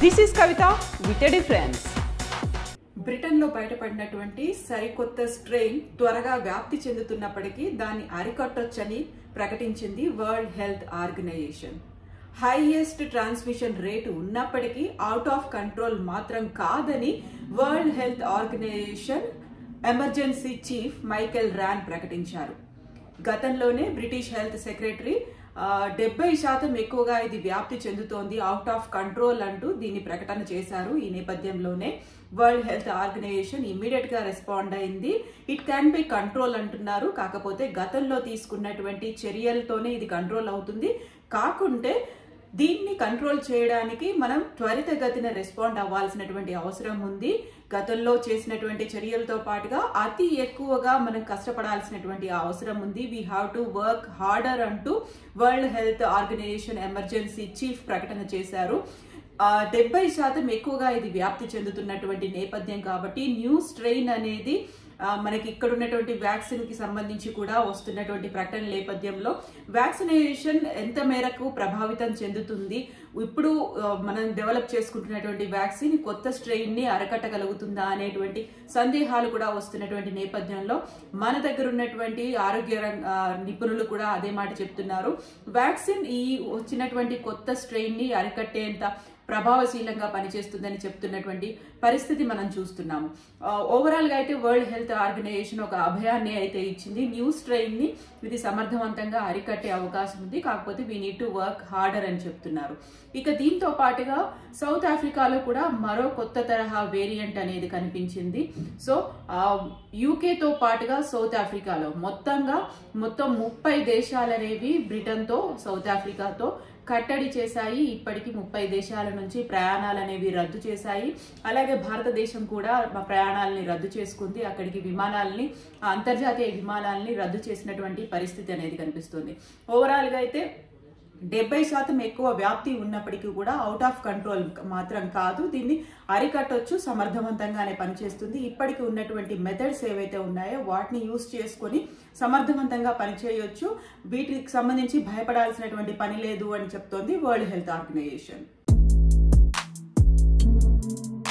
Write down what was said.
this is Kavitha with a difference బ్రిటన్లో బయటపడినటువంటి సరికొత్త స్ట్రెయిన్ త్వరగా వ్యాప్తి చెందుతున్నప్పటికీ దాన్ని అరికట్టొచ్చని ప్రకటించింది World Health Organization highest transmission rate ఉన్నప్పటికీ అవుట్ ఆఫ్ కంట్రోల్ మాత్రం కాదని World Health Organization emergency chief Michael Ryan ప్రకటించారు గతంలోనే బ్రిటిష్ హెల్త్ సెక్రటరీ డెబ్బై శాతం ఎక్కువగా ఇది వ్యాప్తి చెందుతోంది అవుట్ ఆఫ్ కంట్రోల్ అంటూ దీన్ని ప్రకటన చేశారు ఈ నేపథ్యంలోనే వరల్డ్ హెల్త్ ఆర్గనైజేషన్ ఇమ్మీడియట్ గా రెస్పాండ్ అయింది ఇట్ క్యాన్ బి కంట్రోల్ అంటున్నారు కాకపోతే గతంలో తీసుకున్నటువంటి చర్యలతోనే ఇది కంట్రోల్ అవుతుంది కాకుంటే దీన్ని కంట్రోల్ చేయడానికి మనం త్వరితగతిన రెస్పాండ్ అవ్వాల్సినటువంటి అవసరం ఉంది గతంలో చేసినటువంటి చర్యలతో పాటుగా అతి ఎక్కువగా మనం కష్టపడాల్సినటువంటి అవసరం ఉంది we have to work harder అంటూ World Health Organization emergency chief ప్రకటన చేశారు డెబ్బై శాతం ఎక్కువగా ఇది వ్యాప్తి చెందుతున్నటువంటి నేపథ్యం కాబట్టి న్యూ స్ట్రెయిన్ అనేది మనకి ఇక్కడ ఉన్నటువంటి వ్యాక్సిన్ కి సంబంధించి కూడా వస్తున్నటువంటి ప్రకటన నేపథ్యంలో వ్యాక్సినేషన్ ఎంత మేరకు ప్రభావితం చెందుతుంది ఇప్పుడు మనం డెవలప్ చేసుకుంటున్నటువంటి వ్యాక్సిన్ కొత్త స్ట్రెయిన్ ని అరకట్టగలుగుతుందా అనేటువంటి సందేహాలు కూడా వస్తున్నటువంటి నేపథ్యంలో మన దగ్గర ఉన్నటువంటి ఆరోగ్య నిపుణులు కూడా అదే మాట చెప్తున్నారు వ్యాక్సిన్ ఈ వచ్చినటువంటి కొత్త స్ట్రెయిన్ ని అరికట్టేంత ప్రభావశీలంగా పనిచేస్తుందని చెప్తున్నటువంటి పరిస్థితి మనం చూస్తున్నాము ఓవరాల్ గా అయితే వరల్డ్ హెల్త్ ఆర్గనైజేషన్ ఒక అభయాన్ని అయితే ఇచ్చింది న్యూ స్ట్రెయిన్ ని ఇది సమర్థవంతంగా అరికట్టే అవకాశం ఉంది కాకపోతే we need to work harder అని చెప్తున్నారు ఇక దీంతో పాటుగా సౌత్ ఆఫ్రికాలో కూడా మరో కొత్త తరహా వేరియంట్ అనేది కనిపించింది సో యూకేతో పాటుగా సౌత్ ఆఫ్రికాలో మొత్తంగా మొత్తం ముప్పై దేశాలనేవి బ్రిటన్తో సౌత్ ఆఫ్రికాతో కట్టడి చేశాయి ఇప్పటికి ముప్పై దేశాల నుంచి ప్రయాణాలు అనేవి రద్దు చేశాయి అలాగే భారతదేశం కూడా ప్రయాణాలని రద్దు చేసుకుంది అక్కడికి విమానాలని అంతర్జాతీయ విమానాలని రద్దు చేసినటువంటి పరిస్థితి అనేది కనిపిస్తుంది ఓవరాల్ గా అయితే డెబ్బై శాతం ఎక్కువ వ్యాప్తి ఉన్నప్పటికీ కూడా అవుట్ ఆఫ్ కంట్రోల్ మాత్రం కాదు దీన్ని అరికట్టొచ్చు సమర్థవంతంగానే పనిచేస్తుంది ఇప్పటికి ఉన్నటువంటి మెథడ్స్ ఏవైతే ఉన్నాయో వాటిని యూస్ చేసుకొని సమర్థవంతంగా పనిచేయొచ్చు వీటికి సంబంధించి భయపడాల్సినటువంటి పని లేదు అని చెప్తోంది వరల్డ్ హెల్త్ ఆర్గనైజేషన్